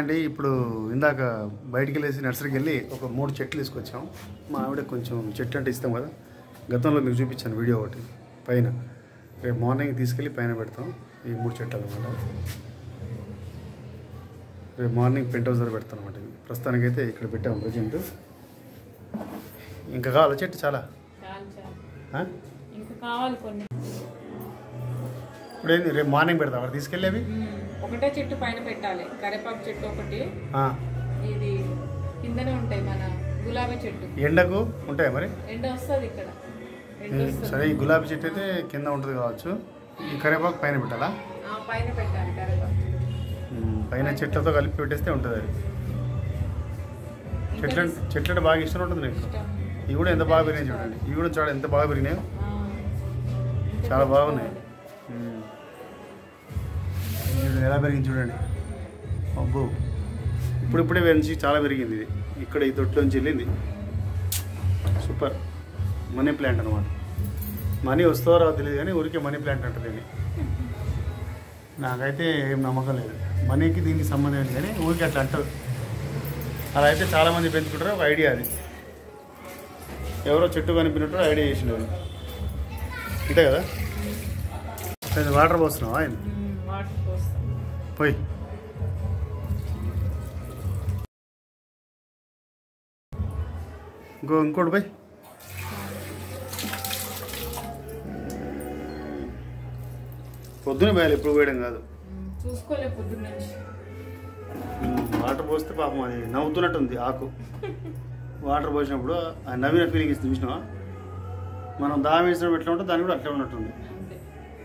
అండి ఇప్పుడు ఇందాక బయటికి వెళ్ళేసి నర్సరీకి వెళ్ళి ఒక మూడు చెట్లు తీసుకొచ్చాం మా ఆవిడ కొంచెం చెట్లు అంటే ఇస్తాం కదా గతంలో మీకు చూపించాను వీడియో ఒకటి పైన రేపు మార్నింగ్ తీసుకెళ్ళి పైన పెడతాం ఈ మూడు చెట్లు అనమాట రేపు మార్నింగ్ పెంట్ హౌస్ దగ్గర పెడతాం అనమాట ప్రస్తుతానికైతే ఇక్కడ పెట్టాము ప్రజెంట్ ఇంకా కావాలా చెట్టు చాలా చాలు చాలు ఆ? ఇంకా కావాలి కొన్ని ఇప్పుడు ఏంది రేపు మార్నింగ్ పెడతాం అక్కడ తీసుకెళ్ళేవి మ్మ్. ఒకటే చెట్టు పైన పెట్టాలి కరేపాకు చెట్టు ఒకటి ఆ. ఇది కిందనే ఉంటాయి మన గులాబీ చెట్టు ఎండకు ఉంటాయా మరి ఎండ వస్తుంది ఇక్కడ ఎండ ఈ- వస్తుంది సరే ఈ గులాబీ చెట్టు అయితే కింద ఉంటుంది కావచ్చు ఈ కరివేపాకు పైన పెట్టాలా ఆ, పైన పెట్టాలి కరేపాకు ఉమ్, పైన చెట్లతో కలిపి పెట్టేస్తే ఉంటుంది అది ఇంకా చెట్లు చెట్లు అంటే బాగా ఇష్టం ఉంటుంది నీకు ఇష్టం. ఇవి కూడా ఎంత బాగా పెరిగినాయి చూడండి ఇవి కూడా చూడ ఎంత బాగా పెరిగినాయో ఆ. చాలా బాగున్నాయి ఉమ్. ఇది ఎలా పెరిగింది చూడండి అబ్బో ఇప్పుడిప్పుడే పెంచి చాలా పెరిగింది ఇది ఇక్కడ ఈ తొట్టులోంచి వెళ్ళింది సూపర్ మనీ ప్లాంట్ అనమాట మనీ వస్తుందో రాదో తెలియదు కానీ ఊరికే మనీ ప్లాంట్ అంటారు దీన్ని నాకైతే ఏం నమ్మకం లేదు మనీకి దీనికి సంబంధం లేదు కానీ ఊరికి అట్లా అంటారు అలా అయితే చాలామంది పెంచుకుంటారు ఒక ఐడియా అది ఎవరో చెట్టు కనిపినట్టు ఐడియా చేసినారు అంతే కదా కొంచెం వాటర్ పోస్తున్నావా ఆయన మ్మ్. వాటర్ పోస్తాం పోయి ఇంకో ఇంకోటి పోయి పొద్దున పోయాలి ఎప్పుడు పోయడం కాదు మ్మ్. చూసుకోలే పొద్దున్న నుంచి ఉమ్, వాటర్ పోస్తే పాపం అది నవ్వుతున్నట్టుంది ఆకు వాటర్ పోసినప్పుడు ఆ నవ్విన ఫీలింగ్ ఇస్తుంది చూసినావా మనం దాహం వేసినప్పుడు ఎట్లా ఉంటే దాని కూడా అట్లే ఉన్నట్టుంది అంతే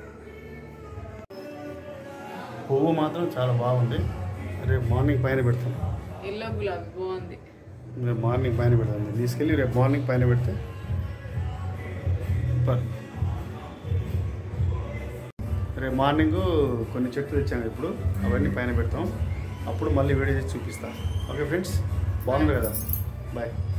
పువ్వు మాత్రం చాలా బాగుంది రేపు మార్నింగ్ పైన పెడతాం ఎల్లో గులాబీ బాగుంది రేపు మార్నింగ్ పైన పెడతాం దీన్ని తీసుకెళ్ళి రేపు మార్నింగ్ పైన పెడితే సూపర్ రేపు మార్నింగ్ కొన్ని చెట్లు తెచ్చాము ఇప్పుడు అవన్నీ పైన పెడతాం అప్పుడు మళ్ళీ వీడియో చేసి చూపిస్తాం ఓకే ఫ్రెండ్స్ బాగుంది కదా బాయ్